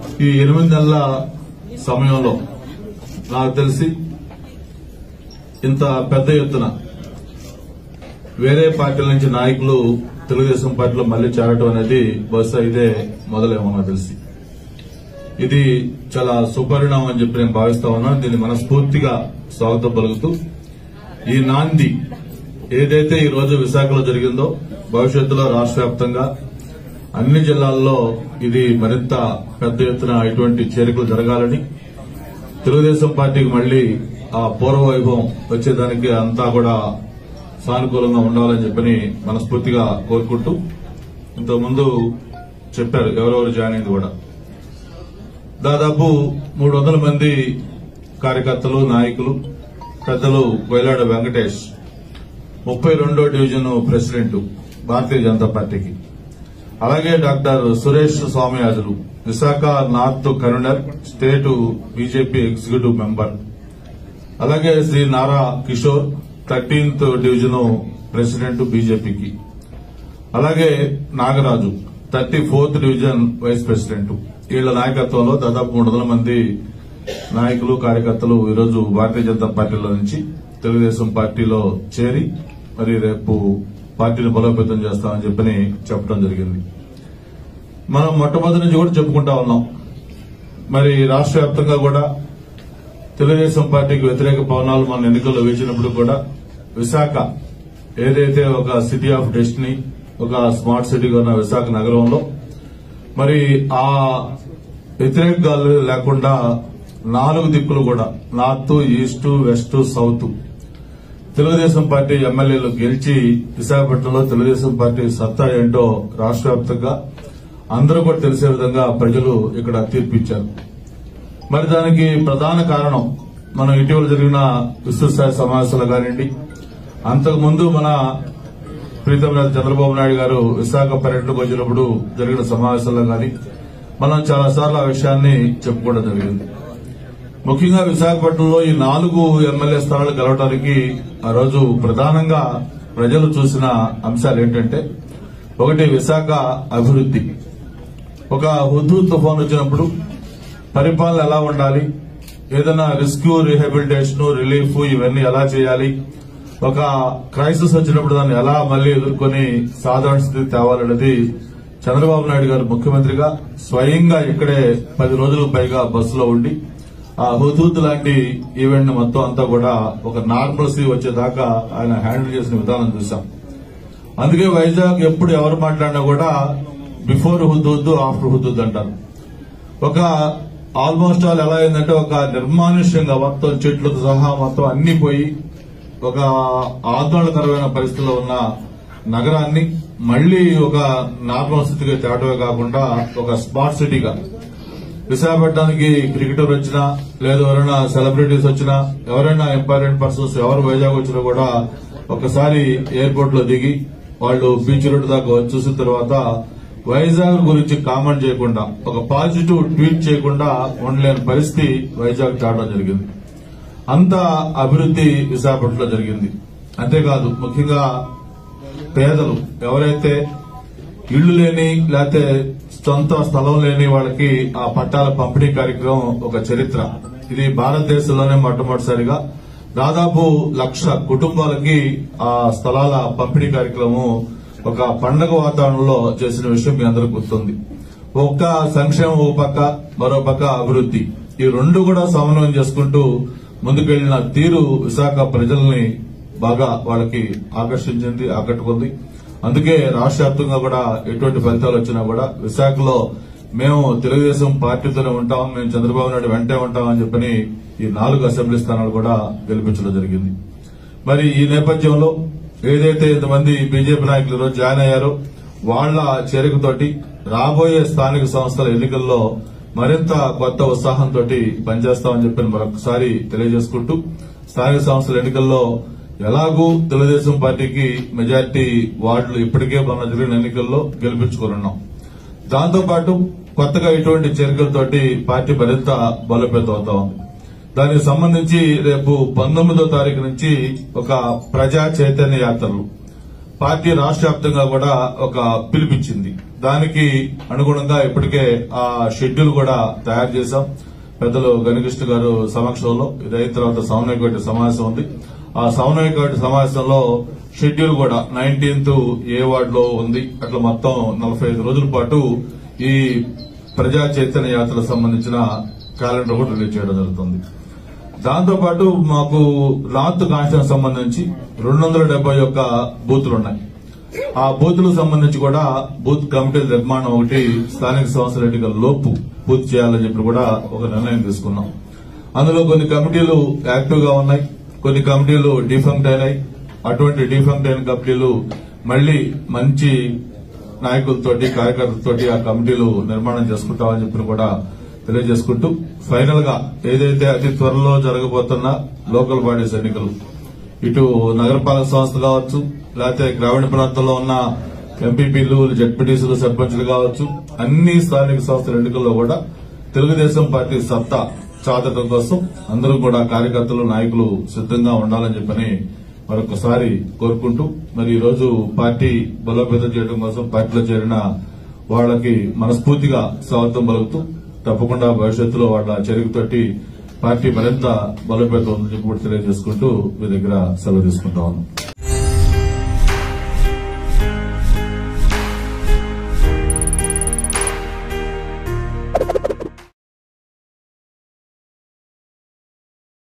ఈ ఎనిమిది నెలల సమయంలో నాకు తెలిసి ఇంత పెద్ద ఎత్తున వేరే పార్టీల నుంచి నాయకులు తెలుగుదేశం పార్టీలో మళ్లీ చేరటం అనేది బహుశా ఇదే మొదలేమో నాకు తెలిసి ఇది చాలా సుపరిణామం అని చెప్పి నేను భావిస్తా ఉన్నాను దీన్ని మనస్ఫూర్తిగా స్వాగతం పలుకుతూ ఈ నాంది ఏదైతే ఈ రోజు విశాఖలో జరిగిందో భవిష్యత్తులో రాష్ట్ర వ్యాప్తంగా అన్ని జిల్లాల్లో ఇది మరింత పెద్ద ఎత్తున ఇటువంటి చేరికలు జరగాలని తెలుగుదేశం పార్టీకి మళ్లీ ఆ పూర్వ వైభవం వచ్చేదానికి అంతా కూడా సానుకూలంగా ఉండాలని చెప్పని మనస్ఫూర్తిగా కోరుకుంటూ ఇంతకుముందు చెప్పారు ఎవరెవరు జాయిన్ అయింది కూడా దాదాపు మూడు వందల మంది కార్యకర్తలు నాయకులు పెద్దలు కోయిలాడ వెంకటేష్ ముప్పై రెండో డివిజన్ ప్రెసిడెంట్ భారతీయ జనతా పార్టీకి అలాగే doctor Suresh Swamiyajulu Visakha north convener state BJP executive member అలాగే Shri Nara Kishore thirteenth division president బీజేపీకి అలాగే Nagaraju thirty fourth division vice president వీళ్ల నాయకత్వంలో దాదాపు మూడు వందల మంది నాయకులు కార్యకర్తలు ఈరోజు భారతీయ జనతా పార్టీలో నుంచి తెలుగుదేశం పార్టీలో చేరి మరి రేపు పార్టీని బలోపేతం చేస్తామని చెప్పని చెప్పడం జరిగింది మనం మొట్టమొదటి నుంచి కూడా చెప్పుకుంటా ఉన్నాం మరి రాష్ట్ర వ్యాప్తంగా కూడా తెలుగుదేశం పార్టీకి వ్యతిరేక పవనాలు మన ఎన్నికల్లో వేసినప్పుడు కూడా విశాఖ ఏదైతే ఒక సిటీ ఆఫ్ డెస్టినీ ఒక స్మార్ట్ సిటీగా ఉన్న విశాఖ నగరంలో మరి ఆ వ్యతిరేక గాలు లేకుండా నాలుగు దిక్కులు కూడా north east west south Telugu Desam party ఎమ్మెల్యేలు గెలిచి విశాఖపట్నంలో తెలుగుదేశం పార్టీ సత్తా ఏంటో రాష్ట్ర వ్యాప్తంగా అందరూ కూడా తెలిసే విధంగా ప్రజలు ఇక్కడ తీర్పిచ్చారు మరి దానికి ప్రధాన కారణం మనం ఇటీవల జరిగిన విస్తృత స్థాయి సమావేశాలు కానివ్వండి అంతకుముందు మన ప్రీతం నేత చంద్రబాబు నాయుడు గారు విశాఖ పర్యటనకు వచ్చినప్పుడు జరిగిన సమావేశాల్లో కానీ మనం చాలా సార్లు ఆ విషయాన్ని చెప్పుకోవడం జరిగింది ముఖ్యంగా విశాఖపట్నంలో ఈ నాలుగు ఎమ్మెల్యే స్థానాలు గెలవడానికి ఆ రోజు ప్రధానంగా ప్రజలు చూసిన అంశాలు ఏంటంటే ఒకటి విశాఖ అభివృద్ది ఒక హుద్దు తుఫాన్ వచ్చినప్పుడు పరిపాలన ఎలా ఉండాలి ఏదైనా రెస్క్యూ రీహాబిలిటేషన్ రిలీఫ్ ఇవన్నీ ఎలా చేయాలి ఒక క్రైసిస్ వచ్చినప్పుడు దాన్ని ఎలా మళ్లీ ఎదుర్కొని సాధారణ స్థితి తేవాలనేది చంద్రబాబు నాయుడు గారు ముఖ్యమంత్రిగా స్వయంగా ఇక్కడే పది రోజులకు పైగా బస్సులో ఉండి ఆ హుదూద్ లాంటి ఈవెంట్ మొత్తం అంతా కూడా ఒక నార్మల్సీ వచ్చేదాకా ఆయన హ్యాండిల్ చేసిన విధానం చూశాం అందుకే వైజాగ్ ఎప్పుడు ఎవరు మాట్లాడినా కూడా బిఫోర్ హుదూద్ ఆఫ్టర్ హుదూద్ అంటారు ఒక ఆల్మోస్ట్ ఆల్ ఎలా అయిందంటే ఒక నిర్మానుష్యంగా మొత్తం చెట్లతో సహా మొత్తం అన్ని పోయి ఒక ఆందోళనకరమైన పరిస్థితిలో ఉన్న నగరాన్ని మళ్లీ ఒక నార్మల్ స్థితిగా తేవడమే కాకుండా ఒక స్మార్ట్ సిటీగా విశాఖపట్నానికి క్రికెటర్ వచ్చినా లేదా ఎవరైనా సెలబ్రిటీస్ వచ్చినా ఎవరైనా ఇంపార్టెంట్ పర్సన్స్ ఎవరు వైజాగ్ వచ్చినా కూడా ఒకసారి ఎయిర్పోర్ట్ లో దిగి వాళ్ళు బీచ్ రోడ్ దాకా వచ్చి చూసిన తర్వాత వైజాగ్ గురించి కామెంట్ చేయకుండా ఒక పాజిటివ్ ట్వీట్ చేయకుండా ఉండలేని పరిస్థితి వైజాగ్ చాటం జరిగింది అంత అభివృద్ది విశాఖపట్నంలో జరిగింది అంతేకాదు ముఖ్యంగా పేదలు ఎవరైతే ఇళ్లు లేని లేకపోతే సొంత స్థలం లేని వాళ్ళకి ఆ పట్టాల పంపిణీ కార్యక్రమం ఒక చరిత్ర ఇది భారతదేశంలోనే మొట్టమొదటిసారిగా దాదాపు లక్ష కుటుంబాలకి ఆ స్థలాల పంపిణీ కార్యక్రమం ఒక పండగ వాతావరణంలో చేసిన విషయం మీ అందరికీ గుర్తుంది ఒక్క సంక్షేమం ఒక పక్క మరో పక్క అభివృద్ది ఈ రెండు కూడా సమన్వయం చేసుకుంటూ ముందుకెళ్లిన తీరు విశాఖ ప్రజల్ని బాగా వాళ్ళకి ఆకర్షించింది ఆకట్టుకుంది అందుకే రాష్ట్ర వ్యాప్తంగా కూడా ఎటువంటి ఫలితాలు వచ్చినా కూడా విశాఖలో మేము తెలుగుదేశం పార్టీతోనే ఉంటాం మేము చంద్రబాబు నాయుడు వెంటే ఉంటాం అని చెప్పని ఈ నాలుగు అసెంబ్లీ స్థానాలు కూడా గెలిపించడం జరిగింది మరి ఈ నేపథ్యంలో ఏదైతే ఇంతమంది బీజేపీ నాయకులు ఈరోజు జాయిన్ అయ్యారో వాళ్ల చేరికతోటి రాబోయే స్థానిక సంస్థల ఎన్నికల్లో మరింత కొత్త ఉత్సాహంతో పనిచేస్తామని చెప్పి మరొకసారి తెలియజేసుకుంటూ స్థానిక సంస్థల ఎన్నికల్లో ఎలాగూ తెలుగుదేశం పార్టీకి మెజార్టీ వార్డులు ఇప్పటికే మన జరిగిన ఎన్నికల్లో గెలిపించుకున్నాం దాంతో పాటు కొత్తగా ఇటువంటి చేరికలతోటి పార్టీ మరింత బలోపేతం అవుతా ఉంది దానికి సంబంధించి రేపు పంతొమ్మిదో తారీఖు నుంచి ఒక ప్రజా చైతన్య యాత్రలు పార్టీ రాష్ట్ర వ్యాప్తంగా కూడా ఒక పిలిపించింది దానికి అనుగుణంగా ఇప్పటికే ఆ షెడ్యూల్ కూడా తయారు చేశాం పెద్దలు గణకృష్ణ గారు సమక్షంలో ఇది అయిన తర్వాత సమన్వయ కమిటీ సమావేశం ఉంది ఆ సమన్వయ కమిటీ సమావేశంలో షెడ్యూల్ కూడా నైన్టీన్త్ ఏ వార్డులో ఉంది అట్లా మొత్తం నలభై ఐదు రోజుల పాటు ఈ ప్రజా చైతన్య యాత్రకు సంబంధించిన క్యాలెండర్ కూడా రిలీజ్ చేయడం జరుగుతుంది దాంతో పాటు మాకు నార్త్ కాన్స్టిట్యూన్ సంబంధించి రెండు వందల డెబ్బై ఒక్క బూతులు ఉన్నాయి ఆ బూతులకు సంబంధించి కూడా బూత్ కమిటీల నిర్మాణం ఒకటి స్థానిక సంస్థల ఎన్నికల లోపు పూర్తి చేయాలని చెప్పి కూడా ఒక నిర్ణయం తీసుకున్నాం అందులో కొన్ని కమిటీలు యాక్టివ్ గా ఉన్నాయి కొన్ని కమిటీలు డిఫంక్ట్ అయినాయి అటువంటి డిఫంక్ట్ అయిన కమిటీలు మళ్లీ మంచి నాయకులతోటి కార్యకర్తలతోటి ఆ కమిటీలు నిర్మాణం చేసుకుంటామని చెప్పి కూడా తెలియజేసుకుంటూ ఫైనల్ గా ఏదైతే అతి త్వరలో జరగబోతున్న లోకల్ బాడీస్ ఎన్నికలు ఇటు నగరపాలక సంస్థ కావచ్చు లేకపోతే గ్రామీణ ప్రాంతంలో ఉన్న ఎంపీపీలు జడ్పీటీసీలు సర్పంచులు కావచ్చు అన్ని స్థానిక సంస్థల ఎన్నికల్లో కూడా తెలుగుదేశం పార్టీ సత్తా చాటడం కోసం అందరూ కూడా కార్యకర్తలు నాయకులు సిద్దంగా ఉండాలని చెప్పని మరొకసారి కోరుకుంటూ మరి ఈ రోజు పార్టీ బలోపేతం చేయడం కోసం పార్టీలో చేరిన వాళ్ళకి మనస్ఫూర్తిగా స్వాగతం పలుకుతూ తప్పకుండా భవిష్యత్తులో వాళ్ళ చర్యతోటి పార్టీ మరింత బలోపేతం ఉందని చెప్పి కూడా తెలియజేసుకుంటూ మీ దగ్గర సెలవు తీసుకుంటా ఉన్నాం